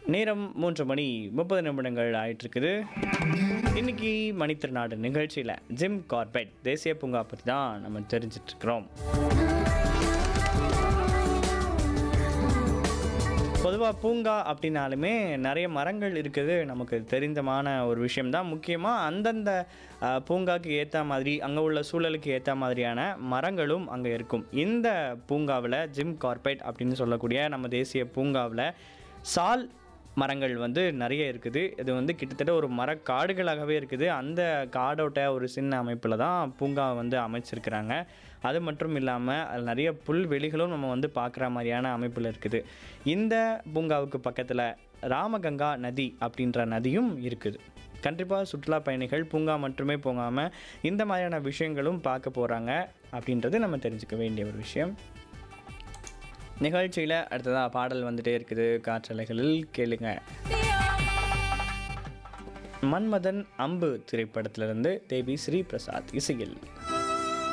நேரம் மூன்று மணி முப்பது நிமிடங்கள் ஆயிட்டிருக்குது இன்னைக்கு மணித்திருநாடு நிகழ்ச்சியில் ஜிம் கார்பெட் தேசிய பூங்கா பற்றி தான் நம்ம தெரிஞ்சிட்ருக்கிறோம் பொதுவாக பூங்கா அப்படின்னாலுமே நிறைய மரங்கள் இருக்குது நமக்கு தெரிந்தமான ஒரு விஷயம்தான் முக்கியமாக அந்தந்த அஹ், பூங்காக்கு ஏற்ற மாதிரி அங்கே உள்ள சூழலுக்கு ஏற்ற மாதிரியான மரங்களும் அங்கே இருக்கும் இந்த பூங்காவில் ஜிம் கார்பெட் அப்படின்னு சொல்லக்கூடிய நம்ம தேசிய பூங்காவில் சால் மரங்கள் வந்து நிறைய இருக்குது இது வந்து கிட்டத்தட்ட ஒரு மரக்காடுகளாகவே இருக்குது அந்த காடோட்ட ஒரு சின்ன அமைப்பில் தான் பூங்கா வந்து அமைச்சிருக்கிறாங்க அது மட்டும் இல்லாமல் அதில் நிறைய புல்வெளிகளும் நம்ம வந்து பார்க்குற மாதிரியான அமைப்பில் இருக்குது இந்த பூங்காவுக்கு பக்கத்தில் ராமகங்கா நதி அப்படின்ற நதியும் இருக்குது கண்டிப்பாக சுற்றுலா பயணிகள் பூங்கா மட்டுமே போகாமல் இந்த மாதிரியான விஷயங்களும் பார்க்க போகிறாங்க அப்படின்றது நம்ம தெரிஞ்சுக்க வேண்டிய ஒரு விஷயம் நிகழ்ச்சியில் அடுத்ததாக பாடல் வந்துட்டே இருக்குது காற்றலைகளில் கேளுங்க மன்மதன் அம்பு திரைப்படத்திலிருந்து தேவி ஸ்ரீ பிரசாத் இசையில்